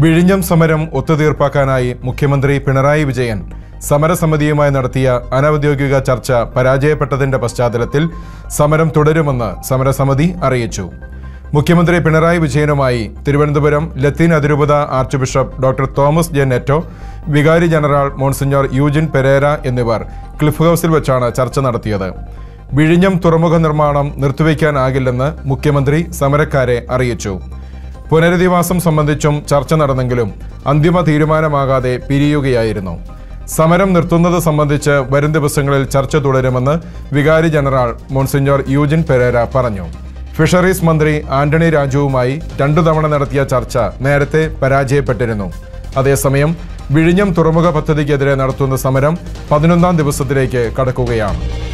വിഴിഞ്ഞം സമരം ഒത്തുതീർപ്പാക്കാനായി മുഖ്യമന്ത്രി പിണറായി വിജയൻ സമരസമിതിയുമായി നടത്തിയ അനൌദ്യോഗിക ചർച്ച പരാജയപ്പെട്ടതിന്റെ പശ്ചാത്തലത്തിൽ സമരം തുടരുമെന്ന് സമരസമിതി അറിയിച്ചു മുഖ്യമന്ത്രി പിണറായി വിജയനുമായി തിരുവനന്തപുരം ലത്തീൻ അതിരൂപത archbishop doctor Thomas J Netto vicar general monsignor Eugene Perera എന്നിവർ ക്ലിഫ് ഹൗസിൽ വെച്ചാണ് ചർച്ച നടത്തിയത് വിഴിഞ്ഞം തുറമുഖ നിർമ്മാണം നിർത്തിവെക്കാനാകില്ലെന്ന് മുഖ്യമന്ത്രി സമരക്കാരെ അറിയിച്ചു പുനരധിവാസം സംബന്ധിച്ചും ചർച്ച നടന്നെങ്കിലും അന്തിമ തീരുമാനമാകാതെ പിരിയുകയായിരുന്നു സമരം നിർത്തുന്നത് സംബന്ധിച്ച് വരും ദിവസങ്ങളിൽ ചർച്ച തുടരുമെന്ന് vicar general monsignor Eugene Perera പറഞ്ഞു ഫിഷറീസ് മന്ത്രി ആന്റണി രാജുവുമായി രണ്ടു തവണ നടത്തിയ ചർച്ച നേരത്തെ പരാജയപ്പെട്ടിരുന്നു അതേസമയം വിഴിഞ്ഞം തുറമുഖ പദ്ധതിക്കെതിരെ നടത്തുന്ന സമരം പതിനൊന്നാം ദിവസത്തിലേക്ക് കടക്കുകയാണ്